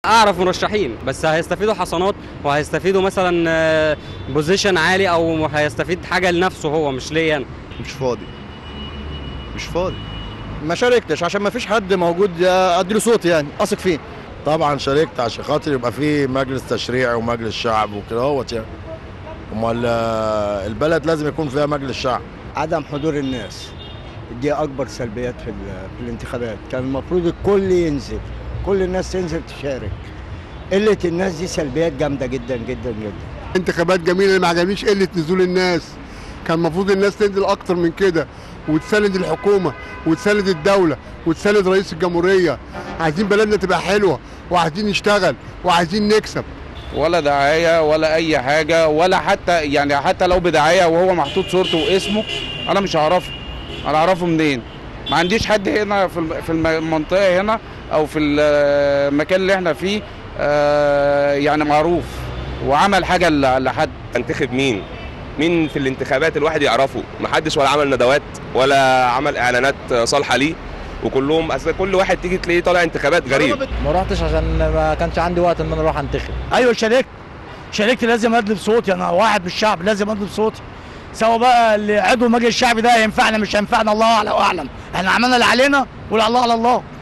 اعرف مرشحين بس هيستفيدوا حصانات وهيستفيدوا مثلا بوزيشن عالي او هيستفيد حاجه لنفسه هو مش ليا انا مش فاضي مش فاضي ما شاركتش عشان ما فيش حد موجود اديله صوت يعني اثق فيه طبعا شاركت عشان خاطر يبقى في مجلس تشريعي ومجلس شعب وكده اهوت يعني امال آه، البلد لازم يكون فيها مجلس شعب عدم حضور الناس دي اكبر سلبيات في, ال- في الانتخابات كان المفروض الكل ينزل كل الناس تنزل تشارك قله الناس دي سلبيات جامده جدا جدا جدا انتخابات جميله ما عجبنيش قله نزول الناس كان المفروض الناس تنزل اكتر من كده وتساند الحكومه وتساند الدوله وتساند رئيس الجمهوريه عايزين بلدنا تبقى حلوه وعايزين نشتغل وعايزين نكسب ولا دعايه ولا اي حاجه ولا حتى يعني حتى لو بدعايه وهو محطوط صورته واسمه انا مش هعرفه انا اعرفه منين ما عنديش حد هنا في الم- في الم- المنطقه هنا او في المكان اللي احنا فيه آه، يعني معروف وعمل حاجه ل- لحد انتخب مين مين في الانتخابات الواحد يعرفه محدش ولا عمل ندوات ولا عمل اعلانات صالحه ليه وكلهم اصل كل واحد تيجي تلاقيه طالع انتخابات غريب ما رحتش عشان ما كانش عندي وقت ان انا اروح انتخب ايوه شاركت شاركت لازم ادلب صوتي انا واحد من الشعب لازم ادلب صوتي سواء بقى اللي عضو المجلس الشعبي ده ينفعنا مش هينفعنا الله اعلى واعلم احنا عملنا اللي علينا والله على الله